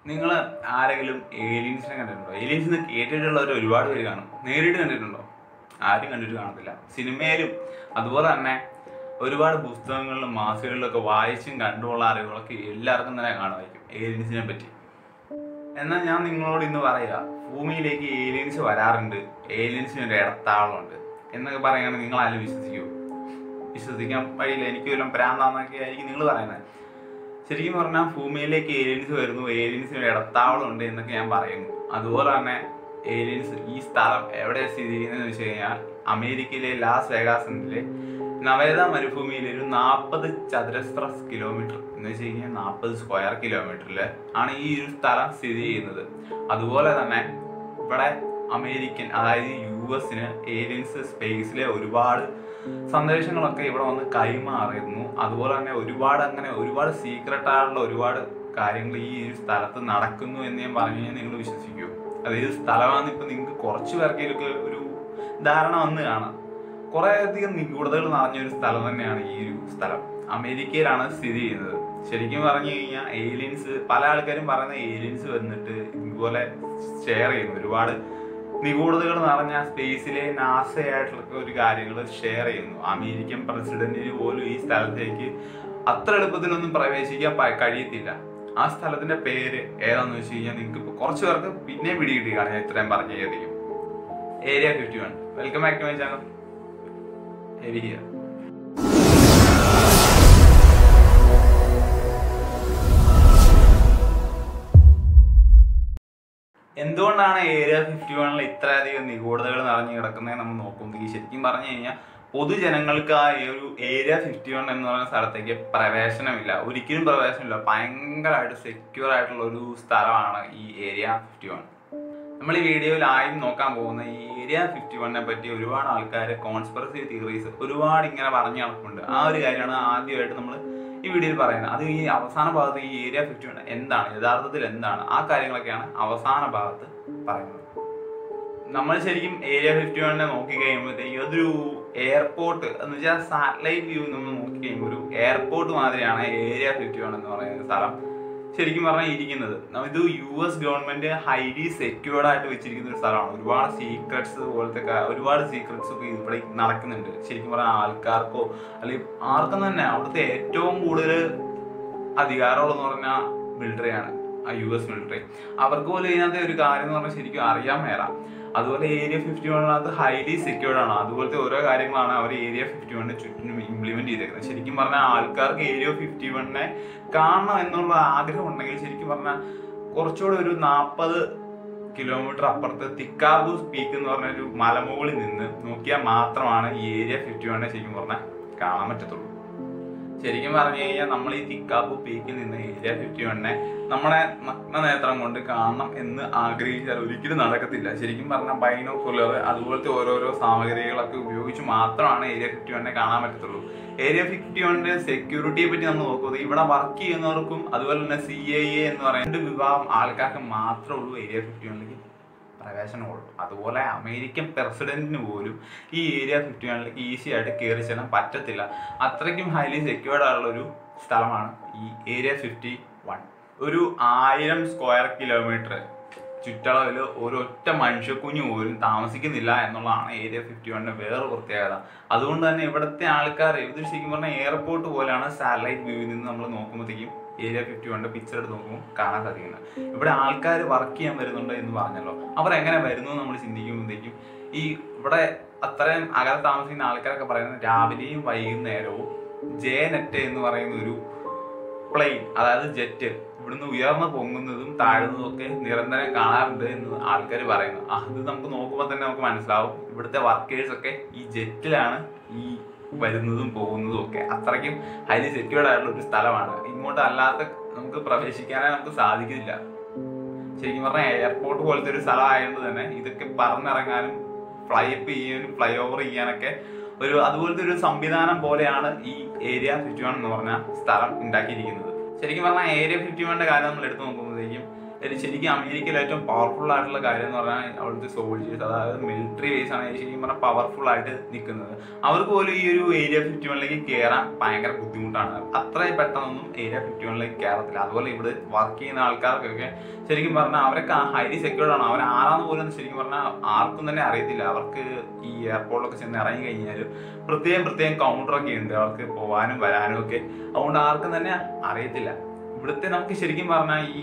നിങ്ങൾ ആരെങ്കിലും ഏലിയൻസിനെ കണ്ടിട്ടുണ്ടോ ഏലിയൻസിനെ കേട്ടിട്ടുള്ളവർ ഒരുപാട് പേര് കാണും നേരിട്ട് കണ്ടിട്ടുണ്ടോ ആരും കണ്ടിട്ട് കാണത്തില്ല സിനിമയിലും അതുപോലെ തന്നെ ഒരുപാട് പുസ്തകങ്ങളിലും മാസികകളിലൊക്കെ വായിച്ചും കണ്ടുമുള്ള അറിവുകളൊക്കെ എല്ലാവർക്കും തന്നെ കാണുമായിരിക്കും ഏലിയൻസിനെ പറ്റി എന്നാൽ ഞാൻ നിങ്ങളോട് ഇന്ന് പറയുക ഭൂമിയിലേക്ക് ഏലിയൻസ് വരാറുണ്ട് ഏലിയൻസിന് ഒരു ഇടത്താവളമുണ്ട് എന്നൊക്കെ പറയുകയാണെങ്കിൽ നിങ്ങൾ ആരും വിശ്വസിക്കുമോ വിശ്വസിക്കാൻ വഴിയില്ല എനിക്ക് വല്ലതും പ്രാന്താന്നൊക്കെ ആയിരിക്കും നിങ്ങൾ പറയുന്നത് ശരിക്കും പറഞ്ഞാൽ ഭൂമിയിലേക്ക് ഏലിയൻസ് വരുന്നു ഏലിയൻസിന് ഒരു ഇടത്താവളം ഉണ്ട് എന്നൊക്കെ ഞാൻ പറയുന്നു അതുപോലെ തന്നെ ഏലിയൻസ് ഈ സ്ഥലം എവിടെ സ്ഥിതി ചെയ്യുന്നതെന്ന് വെച്ച് കഴിഞ്ഞാൽ അമേരിക്കയിലെ ലാസ് വേഗാസിലെ നവേദ മരുഭൂമിയിൽ ഒരു നാൽപ്പത് ചതുരശ്ര കിലോമീറ്റർ എന്ന് വെച്ച് കഴിഞ്ഞാൽ നാൽപ്പത് സ്ക്വയർ കിലോമീറ്ററിൽ ആണ് ഈ ഒരു സ്ഥലം സ്ഥിതി ചെയ്യുന്നത് അതുപോലെ തന്നെ ഇവിടെ അമേരിക്കൻ അതായത് യു എസിന് ഏലിയൻസ് സ്പേസിലെ ഒരുപാട് സന്ദേശങ്ങളൊക്കെ ഇവിടെ വന്ന് കൈമാറുന്നു അതുപോലെ തന്നെ ഒരുപാട് അങ്ങനെ ഒരുപാട് സീക്രട്ട് ആയിട്ടുള്ള ഒരുപാട് കാര്യങ്ങൾ ഈ ഒരു സ്ഥലത്ത് നടക്കുന്നു എന്ന് ഞാൻ പറഞ്ഞു കഴിഞ്ഞാൽ നിങ്ങൾ വിശ്വസിക്കുമോ അതായത് സ്ഥലമാണെന്ന് ഇപ്പൊ നിങ്ങൾക്ക് കുറച്ച് പേർക്കൊക്കെ ഒരു ധാരണ വന്ന് കാണാം കുറെ അധികം നിഗൂഢതകൾ നിറഞ്ഞ ഒരു സ്ഥലം തന്നെയാണ് ഈ ഒരു സ്ഥലം അമേരിക്കയിലാണ് സ്ഥിതി ചെയ്യുന്നത് ശരിക്കും പറഞ്ഞു കഴിഞ്ഞാൽ ഏലിയൻസ് പല ആൾക്കാരും പറയുന്ന ഏലിയൻസ് വന്നിട്ട് ഇതുപോലെ ഷെയർ ചെയ്യുന്നു ഒരുപാട് നിഗൂഢതകൾ നിറഞ്ഞ സ്പേസിലെ നാസയായിട്ടുള്ള ഒരു കാര്യങ്ങൾ ഷെയർ ചെയ്യുന്നു അമേരിക്കൻ പ്രസിഡന്റിന് പോലും ഈ സ്ഥലത്തേക്ക് അത്ര എളുപ്പത്തിലൊന്നും പ്രവേശിക്കാൻ പ- കഴിയത്തില്ല ആ സ്ഥലത്തിന്റെ പേര് ഏതാന്ന് വെച്ച് കഴിഞ്ഞാൽ നിങ്ങൾക്ക് ഇപ്പൊ കുറച്ച് പേർക്ക് പിന്നെ പിടികിട്ടി കാണാൻ ഞാൻ ഇത്രയും പറഞ്ഞായിരിക്കും area fifty one welcome back to my channel heavy here എന്തുകൊണ്ടാണ് ഏരിയ ഫിഫ്റ്റി വണ്ണിൽ ഇത്രയധികം നിഗൂഢതകൾ നിറഞ്ഞു കിടക്കുന്നത് നമ്മൾ നോക്കുമ്പോൾ ശരിക്കും പറഞ്ഞു കഴിഞ്ഞാൽ പൊതുജനങ്ങൾക്ക് ആ ഒരു ഏരിയ ഫിഫ്റ്റി വൺ എന്ന് പറയുന്ന സ്ഥലത്തേക്ക് പ്രവേശനമില്ല ഒരിക്കലും പ്രവേശനമില്ല ഭയങ്കരമായിട്ട് സെക്യൂർ ആയിട്ടുള്ള ഒരു സ്ഥലമാണ് ഈ ഏരിയ ഫിഫ്റ്റി വൺ നമ്മൾ ഈ വീഡിയോയിൽ ആദ്യം നോക്കാൻ പോകുന്ന ഈ ഏരിയ ഫിഫ്റ്റി വണ്ണിനെ പറ്റി ഒരുപാട് ആൾക്കാർ കോൺസ്പിറസി തിയറീസ് ഒരുപാട് ഇങ്ങനെ പറഞ്ഞു നടക്കുന്നുണ്ട് ആ ഒരു കാര്യമാണ് ആദ്യമായിട്ട് നമ്മൾ ഈ വീഡിയോയിൽ പറയുന്നത് അത് ഈ അവസാന ഭാഗത്ത് ഈ ഏരിയ ഫിഫ്റ്റി വൺ എന്താണ് യഥാർത്ഥത്തിൽ എന്താണ് ആ കാര്യങ്ങളൊക്കെയാണ് അവസാന ഭാഗത്ത് പറയുന്നത് നമ്മൾ ശരിക്കും ഏരിയ ഫിഫ്റ്റി വണ്ണിനെ നോക്കി കഴിയുമ്പോഴത്തേക്കും അതൊരു എയർപോർട്ട് എന്ന് വെച്ചാൽ സാറ്റലൈറ്റ് വ്യൂ നമ്മൾ നോക്കി കഴിയുമ്പോൾ ഒരു എയർപോർട്ട് മാതിരിയാണ് ഏരിയ ഫിഫ്റ്റി വൺ എന്ന് പറയുന്ന സ്ഥലം ശരിക്കും പറഞ്ഞാൽ ഇരിക്കുന്നത് നമ്മ ഇത് U S government highly secured ആയിട്ട് വെച്ചിരിക്കുന്ന ഒരു സ്ഥലമാണ് ഒരുപാട് സീക്രട്സ് പോലത്തെ ക- ഒരുപാട് സീക്രട്സ് ഒക്കെ ഇവിടെ നടക്കുന്നുണ്ട് ശരിക്കും പറഞ്ഞാൽ ആൾക്കാർക്കോ അല്ലെങ്കിൽ ആർക്കും തന്നെ അവിടുത്തെ ഏറ്റവും കൂടുതൽ അധികാരമുള്ളതെന്ന് പറഞ്ഞാൽ മിലിറ്ററിയാണ് ആ യു എസ് മിലിറ്ററി അവർക്ക് പോലും ഇതിനകത്തെ ഒരു കാര്യം എന്ന് പറഞ്ഞാൽ ശരിക്കും അറിയാൻ മേല അതുപോലെ ഏരിയ ഫിഫ്റ്റി വണ്ണിനകത്ത് ഹൈലി സെക്യൂർഡ് ആണ് അതുപോലത്തെ ഓരോ കാര്യങ്ങളാണ് അവർ ഏരിയ ഫിഫ്റ്റി വണ്ണിന് ചുറ്റിനും ഇംപ്ലിമെന്റ് ചെയ്തേക്കുന്നത് ശരിക്കും പറഞ്ഞാൽ ആൾക്കാർക്ക് ഏരിയ ഫിഫ്റ്റി വണ്ണിനെ കാണണം എന്നുള്ള ആഗ്രഹം ഉണ്ടെങ്കിൽ ശരിക്കും പറഞ്ഞാൽ കുറച്ചുകൂടെ ഒരു നാൽപ്പത് കിലോമീറ്റർ അപ്പുറത്ത് തിക്കാബു പീക്ക് എന്ന് പറഞ്ഞ ഒരു മലമുകളിൽ നിന്ന് നോക്കിയാൽ മാത്രമാണ് ഈ ഏരിയ ഫിഫ്റ്റി വണ്ണിനെ ശരിക്കും പറഞ്ഞാൽ കാണാൻ പറ്റത്തുള്ളൂ ശരിക്കും പറഞ്ഞു കഴിഞ്ഞാൽ നമ്മൾ ഈ തിക്കാബു പീക്കിൽ നിന്ന് ഏരിയ ഫിഫ്റ്റി വണ്ണിനെ നമ്മുടെ നഗ്ന നേത്രം കൊണ്ട് കാണണം എന്ന് ആഗ്രഹിച്ചാൽ ഒരിക്കലും നടക്കത്തില്ല ശരിക്കും പറഞ്ഞാൽ ബൈനോക്കുലർ അതുപോലത്തെ ഓരോരോ സാമഗ്രികളൊക്കെ ഉപയോഗിച്ച് മാത്രമാണ് ഏരിയ ഫിഫ്റ്റി വണ്ണിനെ കാണാൻ പറ്റത്തുള്ളൂ ഏരിയ ഫിഫ്റ്റി വണ്ണിന്റെ സെക്യൂരിറ്റിയെ പറ്റി നമ്മൾ നോക്കുന്നത് ഇവിടെ വർക്ക് ചെയ്യുന്നവർക്കും അതുപോലെ തന്നെ സി ഐ എ എന്ന് പറയുന്ന രണ്ട് വിഭാഗം ആൾക്കാർക്ക് മാത്രമേ ഉള്ളൂ ഏരിയ ഫിഫ്റ്റി വണ്ണിലേക്ക് പ്രവേശനമുള്ളൂ അതുപോലെ അമേരിക്കൻ പ്രസിഡന്റിന് പോലും ഈ ഏരിയ ഫിഫ്റ്റി വണ്ണിലേക്ക് ഈസി ആയിട്ട് കയറി ചെല്ലാൻ പറ്റത്തില്ല അത്രയ്ക്കും ഹൈലി സെക്യൂർഡ് ആയിട്ടുള്ള ഒരു സ്ഥലമാണ് ഈ ഏരിയ ഫിഫ്റ്റി വൺ ഒരു ആയിരം സ്ക്വയർ കിലോമീറ്റർ ചുറ്റളവിൽ ഒരൊറ്റ മനുഷ്യക്കുഞ്ഞു പോലും താമസിക്കുന്നില്ല എന്നുള്ളതാണ് ഏരിയ ഫിഫ്റ്റി വണ്ണിന്റെ വേറെ പ്രത്യേകത അതുകൊണ്ട് തന്നെ ഇവിടുത്തെ ആൾക്കാർ ഇത് ശരിക്കും പറഞ്ഞാൽ എയർപോർട്ട് പോലെയാണ് സാറ്റലൈറ്റ് വ്യൂവിൽ നിന്ന് നമ്മൾ നോക്കുമ്പോഴത്തേക്കും ഏരിയ ഫിഫ്റ്റി വണ്ണിന്റെ പിക്ചർ എടുത്ത് നോക്കുമ്പോൾ കാണാൻ സാധിക്കുന്നത് ഇവിടെ ആൾക്കാർ വർക്ക് ചെയ്യാൻ വരുന്നുണ്ട് എന്ന് പറഞ്ഞല്ലോ അവർ എങ്ങനെ വരുന്നു എന്ന് നമ്മൾ ചിന്തിക്കുമ്പോഴത്തേക്കും ഈ ഇവിടെ അത്രയും അകലെ താമസിക്കുന്ന ആൾക്കാരൊക്കെ പറയുന്നത് രാവിലെയും വൈകുന്നേരവും ജെ നെറ്റ് എന്ന് പറയുന്ന ഒരു പ്ലെയിൻ അതായത് ജെറ്റ് ഇവിടുന്ന് ഉയർന്നു പൊങ്ങുന്നതും താഴുന്നതും ഒക്കെ നിരന്തരം കാണാറുണ്ട് എന്ന് ആൾക്കാർ പറയുന്നു ആ, അത് നമുക്ക് നോക്കുമ്പോൾ തന്നെ നമുക്ക് മനസ്സിലാവും ഇവിടുത്തെ വർക്കേഴ്സ് ഒക്കെ ഈ ജെറ്റിലാണ് ഈ വരുന്നതും പോകുന്നതും ഒക്കെ അത്രയ്ക്കും ഹൈലി സെക്യൂർഡ് ആയിട്ടുള്ള ഒരു സ്ഥലമാണ് ഇങ്ങോട്ട് അല്ലാത്ത നമുക്ക് പ്രവേശിക്കാനേ നമുക്ക് സാധിക്കില്ല ശരിക്കും പറഞ്ഞാൽ എയർപോർട്ട് പോലത്തെ ഒരു സ്ഥലം ആയതുകൊണ്ട് തന്നെ ഇതൊക്കെ പറന്നിറങ്ങാനും ഫ്ലൈ അപ്പ് ചെയ്യാനും ഫ്ലൈ ഓവർ ചെയ്യാനൊക്കെ ഒരു അതുപോലത്തെ ഒരു സംവിധാനം പോലെയാണ് ഈ ഏരിയ ഫിഫ്റ്റി വൺ എന്ന് പറഞ്ഞ സ്ഥലം ഉണ്ടാക്കിയിരിക്കുന്നത് ശരിക്കും പറഞ്ഞാൽ ഏരിയ ഫിഫ്റ്റി വണ്ണിന്റെ കാര്യം നമ്മൾ എടുത്തു നോക്കുമ്പോഴത്തേക്കും ഇത് ശരിക്കും അമേരിക്കയിൽ ഏറ്റവും പവർഫുൾ ആയിട്ടുള്ള കാര്യം എന്ന് പറഞ്ഞാൽ അവിടുത്തെ സോൾജേഴ്സ് അതായത് മിലിറ്ററി ബേസ് ആണ് ശരിക്കും പറഞ്ഞാൽ പവർഫുൾ ആയിട്ട് നിൽക്കുന്നത് അവർക്ക് പോലും ഈ ഒരു ഏരിയ ഫിഫ്റ്റി വണ്ണിലേക്ക് കയറാൻ ഭയങ്കര ബുദ്ധിമുട്ടാണ് അത്രയും പെട്ടെന്നൊന്നും ഏരിയ ഫിഫ്റ്റി വണ്ണിലേക്ക് കയറത്തില്ല അതുപോലെ ഇവിടെ വർക്ക് ചെയ്യുന്ന ആൾക്കാർക്കൊക്കെ ശരിക്കും പറഞ്ഞാൽ അവരൊക്കെ ഹൈലി സെക്യൂർഡ് ആണ് അവർ ആരാന്ന് പോലും ശരിക്കും പറഞ്ഞാൽ ആർക്കും തന്നെ അറിയത്തില്ല അവർക്ക് ഈ എയർപോർട്ടിലൊക്കെ ചെന്ന് ഇറങ്ങി കഴിഞ്ഞാൽ പ്രത്യേകം പ്രത്യേകം കൗണ്ടറൊക്കെ ഉണ്ട് അവർക്ക് പോകാനും വരാനും ഒക്കെ അതുകൊണ്ട് ആർക്കും തന്നെ അറിയത്തില്ല ഇവിടുത്തെ നമുക്ക് ശരിക്കും പറഞ്ഞാൽ ഈ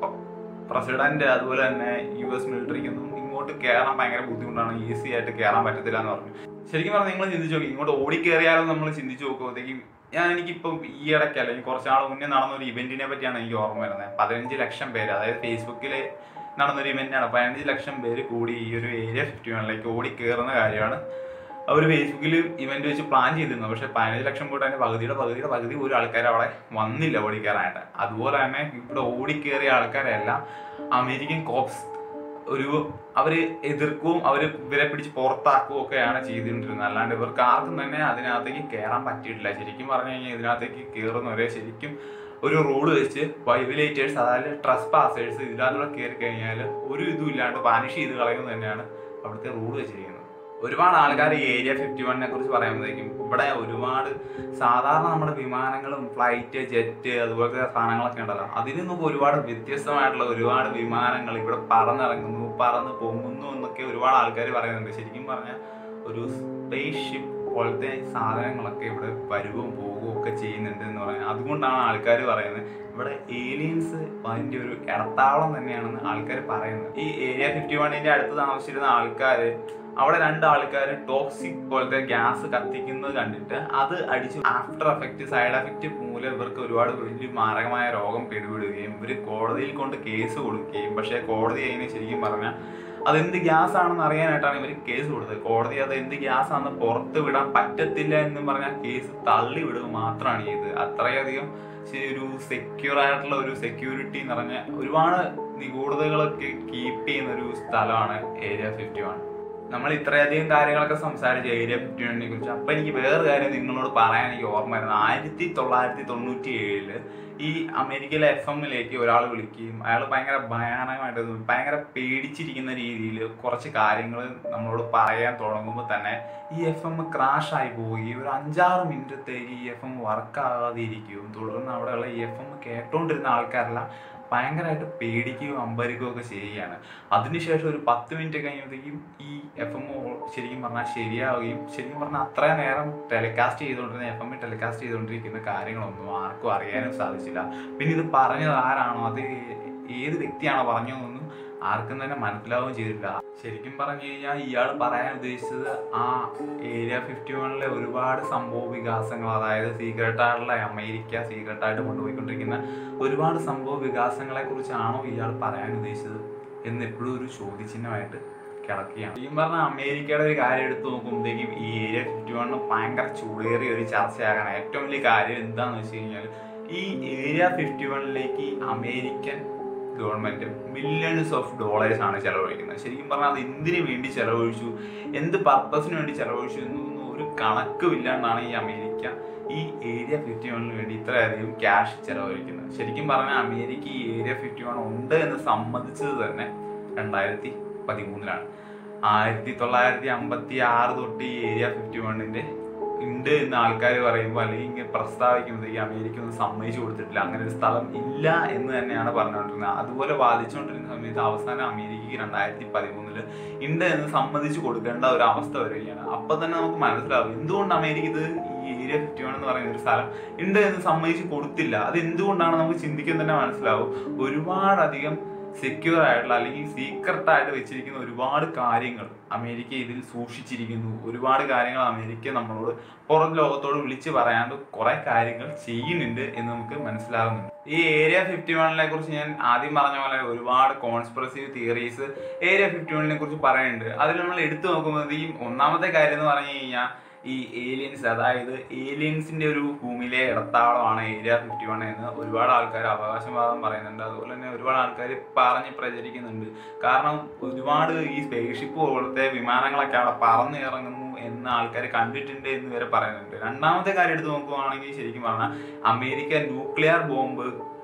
പ്രസിഡന്റ് അതുപോലെ തന്നെ യു എസ് മിലിറ്ററിക്കൊന്നും ഇങ്ങോട്ട് കയറാൻ ഭയങ്കര ബുദ്ധിമുട്ടാണ് ഈസി ആയിട്ട് കയറാൻ പറ്റത്തില്ല എന്ന് പറഞ്ഞു ശരിക്കും പറഞ്ഞാൽ നിങ്ങൾ ചിന്തിച്ചു നോക്കി ഇങ്ങോട്ട് ഓടിക്കേറിയാലും നമ്മൾ ചിന്തിച്ചു നോക്കുമ്പോഴത്തേക്കും ഞാൻ എനിക്കിപ്പം ഈ ഇടയ്ക്ക് അല്ലെങ്കിൽ കുറച്ച് നാൾ മുന്നേ നടന്ന ഒരു ഇവന്റിനെ പറ്റിയാണ് എനിക്ക് ഓർമ്മ വരുന്നത് പതിനഞ്ച് ലക്ഷം പേര് അതായത് ഫേസ്ബുക്കിൽ നടന്നൊരു ഇവന്റാണ് പതിനഞ്ച് ലക്ഷം പേര് കൂടി ഈ ഒരു ഏരിയ ഫിഫ്റ്റി വണ്ണിലേക്ക് ഓടി കയറുന്ന കാര്യമാണ് അവർ ഫേസ്ബുക്കിൽ ഇവന്റ് വെച്ച് പ്ലാൻ ചെയ്തിരുന്നു പക്ഷെ പതിനഞ്ച് ലക്ഷം കൂടെ അതിന്റെ പകുതിയുടെ പകുതിയുടെ പകുതി ഒരു ആൾക്കാർ അവിടെ വന്നില്ല ഓടിക്കയറാനായിട്ട് അതുപോലെ തന്നെ ഇവിടെ ഓടിക്കേറിയ ആൾക്കാരെല്ലാം അമേരിക്കൻ കോപ്സ് ഒരു അവര് എതിർക്കുകയും അവര് ഇവരെ പിടിച്ച് പുറത്താക്കുകയും ഒക്കെയാണ് ചെയ്തുകൊണ്ടിരുന്നത് അല്ലാണ്ട് ഇവർക്ക് ആർക്കും തന്നെ അതിനകത്തേക്ക് കയറാൻ പറ്റിയിട്ടില്ല ശരിക്കും പറഞ്ഞു കഴിഞ്ഞാൽ ഇതിനകത്തേക്ക് കയറുന്നവരെ ശരിക്കും ഒരു റൂൾ വെച്ച് വൈബിലേറ്റേഴ്സ് അതായത് ട്രസ് പാസേഴ്സ് ഇതിനകത്തൂടെ കയറി കഴിഞ്ഞാൽ ഒരു ഇതും ഇല്ലാണ്ട് വാനിഷ് ചെയ്ത് കളയുന്നത് തന്നെയാണ് അവിടുത്തെ റൂൾ വെച്ചിരിക്കുന്നത് ഒരുപാട് ആൾക്കാർ ഈ ഏരിയ ഫിഫ്റ്റി വണ്ണിനെ കുറിച്ച് പറയുമ്പോഴത്തേക്കും ഇവിടെ ഒരുപാട് സാധാരണ നമ്മുടെ വിമാനങ്ങളും ഫ്ലൈറ്റ് ജെറ്റ് അതുപോലത്തെ സാധനങ്ങളൊക്കെ ഉണ്ടല്ലോ അതിൽ നിന്നൊക്കെ ഒരുപാട് വ്യത്യസ്തമായിട്ടുള്ള ഒരുപാട് വിമാനങ്ങൾ ഇവിടെ പറന്നിറങ്ങുന്നു പറന്ന് പൊങ്ങുന്നു എന്നൊക്കെ ഒരുപാട് ആൾക്കാർ പറയുന്നുണ്ട് ശരിക്കും പറഞ്ഞാൽ ഒരു സ്പേസ് ഷിപ്പ് പോലത്തെ സാധനങ്ങളൊക്കെ ഇവിടെ വരുകയും പോവുകയും ഒക്കെ ചെയ്യുന്നുണ്ട് എന്ന് പറയുന്നത് അതുകൊണ്ടാണ് ആൾക്കാർ പറയുന്നത് ഇവിടെ ഏലിയൻസ് അതിന്റെ ഒരു ഇടത്താവളം തന്നെയാണെന്ന് ആൾക്കാർ പറയുന്നത് ഈ ഏരിയ ഫിഫ്റ്റി വണ്ണിന്റെ അടുത്ത് താമസിച്ചിരുന്ന ആൾക്കാർ അവിടെ രണ്ട് ആൾക്കാർ ടോക്സിക് പോലത്തെ ഗ്യാസ് കത്തിക്കുന്നത് കണ്ടിട്ട് അത് അടിച്ച് ആഫ്റ്റർ എഫക്റ്റ് സൈഡ് എഫക്റ്റ് മൂലം ഇവർക്ക് ഒരുപാട് വലിയ മാരകമായ രോഗം പിടിപെടുകയും ഇവർ കോടതിയിൽ കൊണ്ട് കേസ് കൊടുക്കുകയും പക്ഷേ കോടതി അതിന് ശരിക്കും പറഞ്ഞാൽ അതെന്ത് ഗ്യാസ് ആണെന്ന് അറിയാനായിട്ടാണ് ഇവർ കേസ് കൊടുത്തത് കോടതി അത് എന്ത് ഗ്യാസ് ആണെന്ന് പുറത്ത് വിടാൻ പറ്റത്തില്ല എന്ന് പറഞ്ഞാൽ കേസ് തള്ളി വിടുക മാത്രമാണ് ചെയ്തത് അത്രയധികം ശരി ഒരു സെക്യൂർ ആയിട്ടുള്ള ഒരു സെക്യൂരിറ്റി എന്ന് പറഞ്ഞ ഒരുപാട് നിഗൂഢതകളൊക്കെ കീപ്പ് ചെയ്യുന്ന ഒരു സ്ഥലമാണ് ഏരിയ ഫിഫ്റ്റി വൺ നമ്മൾ ഇത്രയധികം കാര്യങ്ങളൊക്കെ സംസാരിച്ച ഏരിയ ഫിഫ്റ്റി വണ്ണിനെ കുറിച്ച് അപ്പൊ എനിക്ക് വേറെ കാര്യം നിങ്ങളോട് പറയാൻ എനിക്ക് ഓർമ്മ വരുന്നത് ആയിരത്തി തൊള്ളായിരത്തി തൊണ്ണൂറ്റി ഏഴില് ഈ അമേരിക്കയിലെ എഫ് എമ്മിലേക്ക് ഒരാൾ വിളിക്കുകയും അയാൾ ഭയങ്കര ഭയാനകമായിട്ട് ഭയങ്കര പേടിച്ചിരിക്കുന്ന രീതിയിൽ കുറച്ച് കാര്യങ്ങൾ നമ്മളോട് പറയാൻ തുടങ്ങുമ്പോൾ തന്നെ ഈ എഫ് എം ക്രാഷ് ആയി പോവുകയും ഒരു അഞ്ചാറ് മിനിറ്റത്തേക്ക് ഈ എഫ് എം വർക്ക് ആകാതെ ഇരിക്കുകയും തുടർന്ന് അവിടെയുള്ള ഈ എഫ് എം കേട്ടോണ്ടിരുന്ന ആൾക്കാരെല്ലാം ഭയങ്കരമായിട്ട് പേടിക്കുകയും അമ്പരിക്കുകയും ഒക്കെ ചെയ്യുകയാണ് അതിനുശേഷം ഒരു പത്ത് മിനിറ്റ് കഴിയുമ്പോഴത്തേക്കും ഈ എഫ് എം ശരിക്കും പറഞ്ഞാൽ ശരിയാവുകയും ശരിക്കും പറഞ്ഞാൽ അത്രയും നേരം ടെലികാസ്റ്റ് ചെയ്തുകൊണ്ടിരുന്ന എഫ് എം ടെലികാസ്റ്റ് ചെയ്തുകൊണ്ടിരിക്കുന്ന കാര്യങ്ങളൊന്നും ആർക്കും അറിയാനും സാധിച്ചില്ല പിന്നെ ഇത് പറഞ്ഞത് ആരാണോ അത് ഏത് വ്യക്തിയാണോ പറഞ്ഞതെന്നൊന്നും ആർക്കും തന്നെ മനസ്സിലാവുകയും ചെയ്തിട്ടില്ല ശരിക്കും പറഞ്ഞു കഴിഞ്ഞാൽ ഇയാൾ പറയാൻ ഉദ്ദേശിച്ചത് ആ ഏരിയ ഫിഫ്റ്റി വണ്ണിലെ ഒരുപാട് സംഭവ വികാസങ്ങൾ അതായത് സീക്രട്ട് ആയിട്ടുള്ള അമേരിക്ക സീക്രട്ട് ആയിട്ട് കൊണ്ടുപോയിക്കൊണ്ടിരിക്കുന്ന ഒരുപാട് സംഭവ വികാസങ്ങളെ കുറിച്ചാണോ ഇയാൾ പറയാൻ ഉദ്ദേശിച്ചത് എന്ന് എപ്പോഴും ഒരു ചോദ്യചിഹ്നമായിട്ട് കിടക്കുകയാണ് ശരിക്കും പറഞ്ഞാൽ അമേരിക്കയുടെ ഒരു കാര്യം എടുത്ത് നോക്കുമ്പോഴത്തേക്കും ഈ ഏരിയ ഫിഫ്റ്റി വണ്ണ് ഭയങ്കര ചൂടേറിയ ഒരു ചർച്ചയാകാൻ ഏറ്റവും വലിയ കാര്യം എന്താണെന്ന് വെച്ച് കഴിഞ്ഞാൽ ഈ ഏരിയ ഫിഫ്റ്റി വണ്ണിലേക്ക് American government millions of dollars ആണ് ചെലവഴിക്കുന്നത് ശരിക്കും പറഞ്ഞാൽ അത് എന്തിനു വേണ്ടി ചെലവഴിച്ചു എന്ത് പർപ്പസിന് വേണ്ടി ചെലവഴിച്ചു എന്നൊന്നും ഒരു കണക്കും ഇല്ലാണ്ടാണ് ഈ അമേരിക്ക ഈ ഏരിയ ഫിഫ്റ്റി വണ്ണിന് വേണ്ടി ഇത്രയധികം ക്യാഷ് ചെലവഴിക്കുന്നത് ശരിക്കും പറഞ്ഞാൽ അമേരിക്ക ഈ ഏരിയ ഫിഫ്റ്റി വൺ ഉണ്ട് എന്ന് സമ്മതിച്ചത് തന്നെ രണ്ടായിരത്തി പതിമൂന്നിലാണ് ആയിരത്തി തൊള്ളായിരത്തി അമ്പത്തി ആറ് തൊട്ട് ഈ ഏരിയ ഫിഫ്റ്റി വണ്ണിന്റെ ഉണ്ട് എന്ന് ആൾക്കാർ പറയുമ്പോൾ അല്ലെങ്കിൽ ഇങ്ങനെ പ്രസ്താവിക്കുമ്പോഴത്തേക്ക് അമേരിക്ക ഒന്നും സമ്മതിച്ചു കൊടുത്തിട്ടില്ല അങ്ങനെ ഒരു സ്ഥലം ഇല്ല എന്ന് തന്നെയാണ് പറഞ്ഞുകൊണ്ടിരുന്നത് അതുപോലെ വാദിച്ചുകൊണ്ടിരുന്ന സമയത്ത് അവസാനം അമേരിക്കയ്ക്ക് രണ്ടായിരത്തി പതിമൂന്നില് ഉണ്ട് എന്ന് സമ്മതിച്ചു കൊടുക്കേണ്ട ഒരു അവസ്ഥ വരികയാണ് അപ്പൊ തന്നെ നമുക്ക് മനസ്സിലാവും എന്തുകൊണ്ട് അമേരിക്ക ഇത് ഈ ഏരിയ ഫിഫ്റ്റി വൺ എന്ന് പറയുന്ന ഒരു സ്ഥലം ഉണ്ട് എന്ന് സമ്മതിച്ചു കൊടുത്തില്ല അത് എന്തുകൊണ്ടാണ് നമുക്ക് ചിന്തിക്കാൻ തന്നെ മനസ്സിലാവും ഒരുപാടധികം സെക്യൂർ ആയിട്ടുള്ള അല്ലെങ്കിൽ സീക്രട്ട് ആയിട്ട് വെച്ചിരിക്കുന്ന ഒരുപാട് കാര്യങ്ങൾ അമേരിക്ക ഇതിൽ സൂക്ഷിച്ചിരിക്കുന്നു ഒരുപാട് കാര്യങ്ങൾ അമേരിക്ക നമ്മളോട് പുറം ലോകത്തോട് വിളിച്ച് പറയാണ്ട് കുറെ കാര്യങ്ങൾ ചെയ്യുന്നുണ്ട് എന്ന് നമുക്ക് മനസ്സിലാകുന്നുണ്ട് ഈ ഏരിയ ഫിഫ്റ്റി വണ്ണിനെ കുറിച്ച് ഞാൻ ആദ്യം പറഞ്ഞ പോലെ ഒരുപാട് കോൺസ്പിറസീവ് തിയറീസ് ഏരിയ ഫിഫ്റ്റി വണ്ണിനെ കുറിച്ച് പറയുന്നുണ്ട് അതിൽ നമ്മൾ എടുത്തു നോക്കുമ്പോൾ ഈ ഒന്നാമത്തെ കാര്യം എന്ന് പറഞ്ഞു കഴിഞ്ഞാൽ ഈ ഏലിയൻസ് അതായത് ഏലിയൻസിന്റെ ഒരു ഭൂമിയിലെ ഇടത്താവളമാണ് ഏരിയ ഫിഫ്റ്റി വൺ എന്ന് ഒരുപാട് ആൾക്കാർ അവകാശവാദം പറയുന്നുണ്ട് അതുപോലെ തന്നെ ഒരുപാട് ആൾക്കാർ പറഞ്ഞ് പ്രചരിക്കുന്നുണ്ട് കാരണം ഒരുപാട് ഈ സ്പേസ് ഷിപ്പ് പോലത്തെ വിമാനങ്ങളൊക്കെ അവിടെ പറന്ന് ഇറങ്ങുന്നു എന്ന് ആൾക്കാർ കണ്ടിട്ടുണ്ട് എന്ന് വരെ പറയുന്നുണ്ട് രണ്ടാമത്തെ കാര്യം എടുത്ത് നോക്കുവാണെങ്കിൽ ശരിക്കും പറഞ്ഞാൽ അമേരിക്ക ന്യൂക്ലിയർ ബോംബ്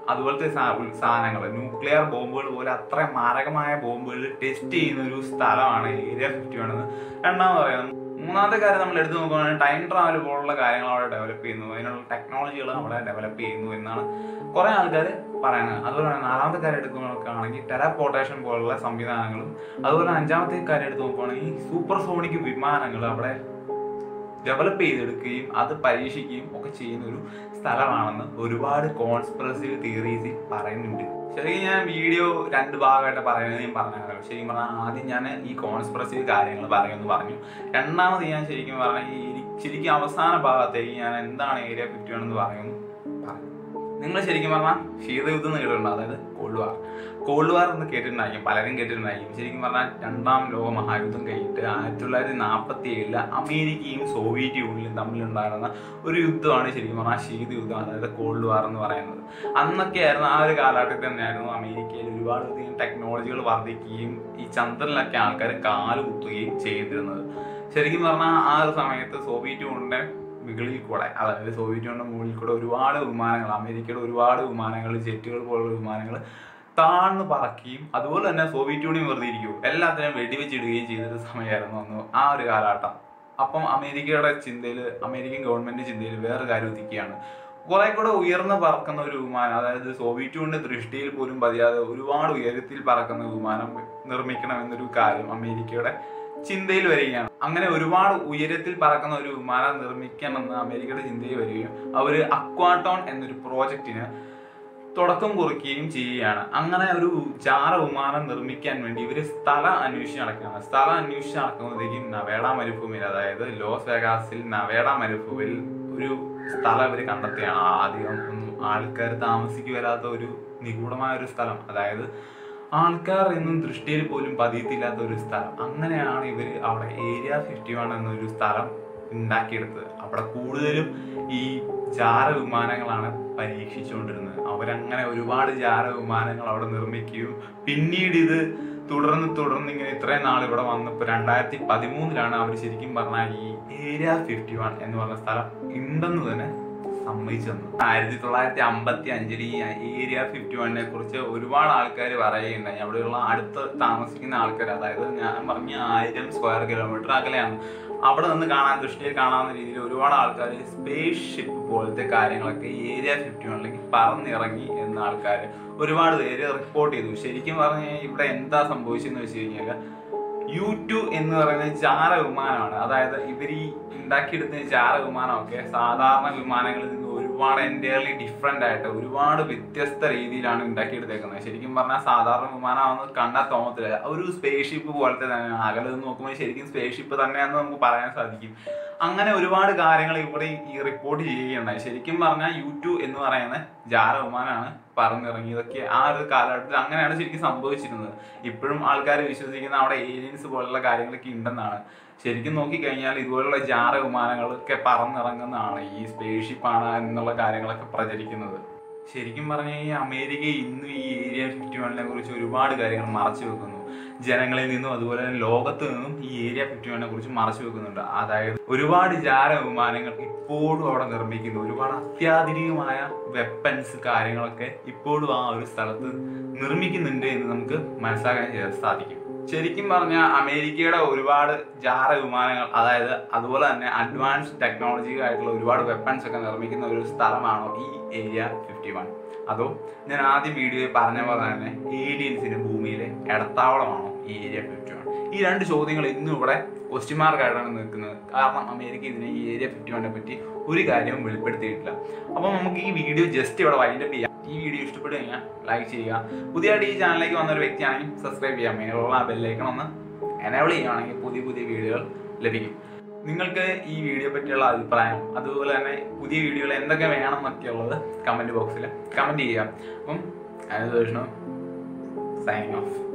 അതുപോലത്തെ സാധനങ്ങൾ ന്യൂക്ലിയർ ബോംബുകൾ പോലെ അത്ര മാരകമായ ബോംബുകൾ ടെസ്റ്റ് ചെയ്യുന്ന ഒരു സ്ഥലമാണ് ഏരിയ ഫിഫ്റ്റി വൺ എന്ന് രണ്ടാമത് പറയുന്നത് മൂന്നാമത്തെ കാര്യം നമ്മൾ എടുത്തു നോക്കുകയാണെങ്കിൽ ടൈം ട്രാവൽ പോലുള്ള കാര്യങ്ങൾ അവിടെ ഡെവലപ്പ് ചെയ്യുന്നു അതിനുള്ള ടെക്നോളജികൾ അവിടെ ഡെവലപ്പ് ചെയ്യുന്നു എന്നാണ് കുറെ ആൾക്കാർ പറയുന്നത് അതുപോലെ തന്നെ നാലാമത്തെ കാര്യം എടുക്കുകയാണെങ്കിൽ ടെലപ്പോർട്ടേഷൻ പോലുള്ള സംവിധാനങ്ങളും അതുപോലെ അഞ്ചാമത്തെ കാര്യം എടുത്ത് നോക്കുകയാണെങ്കിൽ സൂപ്പർ സോണിക് വിമാനങ്ങൾ അവിടെ ഡെവലപ്പ് ചെയ്തെടുക്കുകയും അത് പരീക്ഷിക്കുകയും ഒക്കെ ചെയ്യുന്ന ഒരു സ്ഥലമാണെന്ന് ഒരുപാട് കോൺസ്പിറസി തിയറീസിൽ പറയുന്നുണ്ട് ശരിക്കും ഞാൻ വീഡിയോ രണ്ട് ഭാഗമായിട്ട് പറയുന്നത് ഞാൻ പറഞ്ഞല്ലോ ശരിക്കും പറഞ്ഞാൽ ആദ്യം ഞാൻ ഈ കോൺസ്പിറസി കാര്യങ്ങൾ പറയുമെന്ന് പറഞ്ഞു രണ്ടാമത് ഞാൻ ശരിക്കും പറഞ്ഞാൽ ഈ ശരിക്കും അവസാന ഭാഗത്തേക്ക് ഞാൻ എന്താണ് ഏരിയ ഫിഫ്റ്റി എന്ന് പറയുമെന്ന് പറഞ്ഞു നിങ്ങൾ ശരിക്കും പറഞ്ഞാൽ ശീതയുദ്ധം എന്ന് കേട്ടിട്ടുണ്ട് അതായത് കോൾഡ് വാർ കോൾഡ് വാർ എന്ന് കേട്ടിട്ടുണ്ടായിരിക്കും പലരും കേട്ടിട്ടുണ്ടായിരിക്കും ശരിക്കും പറഞ്ഞാൽ രണ്ടാം ലോക മഹായുദ്ധം കഴിഞ്ഞിട്ട് ആയിരത്തി തൊള്ളായിരത്തി നാൽപ്പത്തി ഏഴില് അമേരിക്കയും സോവിയറ്റ് യൂണിയനും തമ്മിലുണ്ടായിരുന്ന ഒരു യുദ്ധമാണ് ശരിക്കും പറഞ്ഞാൽ ശീതയുദ്ധം അതായത് കോൾഡ് വാർ എന്ന് പറയുന്നത് അന്നൊക്കെ ആയിരുന്നു ആ ഒരു കാലഘട്ടത്തിൽ തന്നെയായിരുന്നു അമേരിക്കയിൽ ഒരുപാട് അധികം ടെക്നോളജികൾ വർദ്ധിക്കുകയും ഈ ചന്ദ്രനിലൊക്കെ ആൾക്കാർ കാല് കുത്തുകയും ചെയ്തിരുന്നത് ശരിക്കും പറഞ്ഞാൽ ആ ഒരു സമയത്ത് സോവിയറ്റ് യൂണിയന്റെ മുകളിൽ കൂടെ അതായത് സോവിയറ്റ് യൂണിയന്റെ മുകളിൽ കൂടെ ഒരുപാട് വിമാനങ്ങൾ അമേരിക്കയുടെ ഒരുപാട് വിമാനങ്ങൾ ജെറ്റുകൾ പോലുള്ള വിമാനങ്ങൾ താഴ്ന്നു പറക്കുകയും അതുപോലെ തന്നെ സോവിയറ്റ് യൂണിയൻ വെറുതെ ഇരിക്കും എല്ലാത്തിനും വെടിവെച്ചിടുകയും ചെയ്തൊരു സമയമായിരുന്നു അന്ന് ആ ഒരു കാലഘട്ടം അപ്പം അമേരിക്കയുടെ ചിന്തയിൽ അമേരിക്കൻ ഗവൺമെന്റ് ചിന്തയിൽ വേറെ കാര്യം എത്തിക്കുകയാണ് കുറെ കൂടെ ഉയർന്ന് പറക്കുന്ന ഒരു വിമാനം അതായത് സോവിയറ്റ് യൂണിയന്റെ ദൃഷ്ടിയിൽ പോലും പതിയാതെ ഒരുപാട് ഉയരത്തിൽ പറക്കുന്ന വിമാനം നിർമ്മിക്കണം എന്നൊരു കാര്യം അമേരിക്കയുടെ ചിന്തയിൽ വരികയാണ് അങ്ങനെ ഒരുപാട് ഉയരത്തിൽ പറക്കുന്ന ഒരു വിമാനം നിർമ്മിക്കണമെന്ന് അമേരിക്കയുടെ ചിന്തയിൽ വരികയും അവർ അക്വാട്ടോൺ എന്നൊരു പ്രോജക്റ്റിന് തുടക്കം കുറിക്കുകയും ചെയ്യുകയാണ് അങ്ങനെ ഒരു ജാറ വിമാനം നിർമ്മിക്കാൻ വേണ്ടി ഇവർ സ്ഥലം അന്വേഷിച്ച് നടക്കുകയാണ് സ്ഥലം അന്വേഷിച്ച് നടക്കുമ്പോഴത്തേക്കും നവേഡ മരുഭൂമിയിൽ അതായത് ലോസ് വേഗാസിൽ നവേഡ മരുഭൂമിയിൽ ഒരു സ്ഥലം ഇവർ കണ്ടെത്തുകയാണ് ആദ്യം ഒന്നും ആൾക്കാർ താമസിക്കു വരാത്ത ഒരു നിഗൂഢമായ ഒരു സ്ഥലം അതായത് ആൾക്കാർ എന്നും ദൃഷ്ടിയിൽ പോലും പതിയത്തില്ലാത്ത ഒരു സ്ഥലം അങ്ങനെയാണ് ഇവർ അവിടെ ഏരിയ ഫിഫ്റ്റി വൺ എന്നൊരു സ്ഥലം ഉണ്ടാക്കിയെടുത്തത് അവിടെ കൂടുതലും ഈ ജാര വിമാനങ്ങളാണ് പരീക്ഷിച്ചുകൊണ്ടിരുന്നത് അവരങ്ങനെ ഒരുപാട് ജാര വിമാനങ്ങൾ അവിടെ നിർമ്മിക്കുകയും പിന്നീട് ഇത് തുടർന്ന് തുടർന്ന് ഇങ്ങനെ ഇത്രയും നാൾ ഇവിടെ വന്നപ്പോൾ രണ്ടായിരത്തി പതിമൂന്നിലാണ് അവർ ശരിക്കും പറഞ്ഞാൽ ഈ ഏരിയ ഫിഫ്റ്റി വൺ എന്ന് പറഞ്ഞ സ്ഥലം ഉണ്ടെന്ന് തന്നെ സമ്മതിച്ചു തന്നു ആയിരത്തി തൊള്ളായിരത്തി അമ്പത്തി അഞ്ചിൽ ഈ ഏരിയ ഫിഫ്റ്റി വണ്ണിനെ കുറിച്ച് ഒരുപാട് ആൾക്കാർ പറയുകയുണ്ടായി അവിടെയുള്ള അടുത്ത് താമസിക്കുന്ന ആൾക്കാർ അതായത് ഞാൻ പറഞ്ഞ ആയിരം സ്ക്വയർ കിലോമീറ്റർ അകലെയാണ് അവിടെ നിന്ന് കാണാൻ ദൃഷ്ടിയിൽ കാണാവുന്ന രീതിയിൽ ഒരുപാട് ആൾക്കാർ സ്പേസ് ഷിപ്പ് പോലത്തെ കാര്യങ്ങളൊക്കെ ഈ ഏരിയ ഫിഫ്റ്റി വണ്ണിലേക്ക് പറന്നിറങ്ങി എന്ന ആൾക്കാർ ഒരുപാട് പേര് റിപ്പോർട്ട് ചെയ്തു ശരിക്കും പറഞ്ഞു കഴിഞ്ഞാൽ ഇവിടെ എന്താ സംഭവിച്ചതെന്ന് വെച്ച് കഴിഞ്ഞാൽ യു ടു എന്ന് പറയുന്നത് ജാര വിമാനമാണ് അതായത് ഇവർ ഈ ഉണ്ടാക്കിയെടുത്ത ജാര വിമാനമൊക്കെ സാധാരണ വിമാനങ്ങളിൽ നിന്ന് ഒരുപാട് എൻറ്റയർലി ഡിഫറെൻ്റ് ആയിട്ട് ഒരുപാട് വ്യത്യസ്ത രീതിയിലാണ് ഉണ്ടാക്കിയെടുത്തേക്കുന്നത് ശരിക്കും പറഞ്ഞാൽ സാധാരണ വിമാനമാണെന്ന് കണ്ടാൽ തോന്നത്തില്ല ഒരു സ്പേസ് ഷിപ്പ് പോലത്തെ തന്നെയാണ് അകലെ നിന്ന് നോക്കുമ്പോൾ ശരിക്കും സ്പേസ് ഷിപ്പ് തന്നെയാണെന്ന് നമുക്ക് പറയാൻ സാധിക്കും അങ്ങനെ ഒരുപാട് കാര്യങ്ങൾ ഇവിടെ ഈ റിപ്പോർട്ട് ചെയ്യുകയുണ്ടായി ശരിക്കും പറഞ്ഞാൽ യു ടു എന്ന് പറയുന്ന ജാര വിമാനമാണ് പറന്നിറങ്ങിയതൊക്കെ ആ ഒരു കാലഘട്ടത്തിൽ അങ്ങനെയാണ് ശരിക്കും സംഭവിച്ചിരുന്നത് ഇപ്പോഴും ആൾക്കാർ വിശ്വസിക്കുന്ന അവിടെ ഏലിയൻസ് പോലുള്ള കാര്യങ്ങളൊക്കെ ഉണ്ടെന്നാണ് ശരിക്കും നോക്കിക്കഴിഞ്ഞാൽ ഇതുപോലുള്ള ജാര വിമാനങ്ങളൊക്കെ പറന്നിറങ്ങുന്നതാണ് ഈ സ്പേസ് ഷിപ്പാണ് എന്നുള്ള കാര്യങ്ങളൊക്കെ പ്രചരിക്കുന്നത് ശരിക്കും പറഞ്ഞു കഴിഞ്ഞാൽ അമേരിക്ക ഇന്നും ഈ ഏരിയ ഫിഫ്റ്റി വണ്ണിനെ കുറിച്ച് ഒരുപാട് കാര്യങ്ങൾ മറച്ചു വെക്കുന്നു ജനങ്ങളിൽ നിന്നും അതുപോലെ തന്നെ ലോകത്ത് നിന്നും ഈ ഏരിയ ഫിഫ്റ്റി വണ്ണിനെ കുറിച്ച് മറച്ചു വെക്കുന്നുണ്ട് അതായത് ഒരുപാട് ജാര വിമാനങ്ങൾ ഇപ്പോഴും അവിടെ നിർമ്മിക്കുന്നു ഒരുപാട് അത്യാധുനികമായ വെപ്പൻസ് കാര്യങ്ങളൊക്കെ ഇപ്പോഴും ആ ഒരു സ്ഥലത്ത് നിർമ്മിക്കുന്നുണ്ട് എന്ന് നമുക്ക് മനസ്സിലാക്കാൻ ചെയ്യാൻ സാധിക്കും ശരിക്കും പറഞ്ഞാൽ അമേരിക്കയുടെ ഒരുപാട് ജാറ വിമാനങ്ങൾ അതായത് അതുപോലെ തന്നെ അഡ്വാൻസ് ടെക്നോളജി ആയിട്ടുള്ള ഒരുപാട് വെപ്പൺസ് ഒക്കെ നിർമ്മിക്കുന്ന ഒരു സ്ഥലമാണോ ഈ ഏരിയ ഫിഫ്റ്റി വൺ അതോ ഞാൻ ആദ്യം വീഡിയോയിൽ പറഞ്ഞ പോലെ തന്നെ ഏലിയൻസിന് ഭൂമിയിലെ ഇടത്താവളമാണോ ഈ ഏരിയ ഫിഫ്റ്റി വൺ ഈ രണ്ട് ചോദ്യങ്ങൾ ഇന്നും ഇവിടെ ക്വസ്റ്റ്യൻ മാർക്കായിട്ടാണ് നിൽക്കുന്നത് കാരണം അമേരിക്ക ഇതിനെ ഈ ഏരിയ ഫിഫ്റ്റി വണ്ണിനെ പറ്റി ഒരു കാര്യവും വെളിപ്പെടുത്തിയിട്ടില്ല അപ്പോൾ നമുക്ക് ഈ വീഡിയോ ജസ്റ്റ് ഇവിടെ വൈൻഡപ്പ് ചെയ്യാം ഈ വീഡിയോ ഇഷ്ടപ്പെട്ടു കഴിഞ്ഞാൽ ലൈക്ക് ചെയ്യുക പുതിയതായിട്ട് ഈ ചാനലിലേക്ക് വന്ന ഒരു വ്യക്തിയാണെങ്കിൽ സബ്സ്ക്രൈബ് ചെയ്യാം മേലുള്ള ആ ബെല്ലൈക്കൺ ഒന്ന് എനേബിൾ ചെയ്യുകയാണെങ്കിൽ പുതിയ പുതിയ വീഡിയോകൾ ലഭിക്കും നിങ്ങൾക്ക് ഈ വീഡിയോ പറ്റിയുള്ള അഭിപ്രായം അതുപോലെ തന്നെ പുതിയ വീഡിയോകൾ എന്തൊക്കെ വേണം എന്നൊക്കെ ഉള്ളത് കമൻറ്റ് ബോക്സിൽ കമൻറ്റ് ചെയ്യുക അപ്പം വിഷ്ണു സൈനിങ് ഓഫ്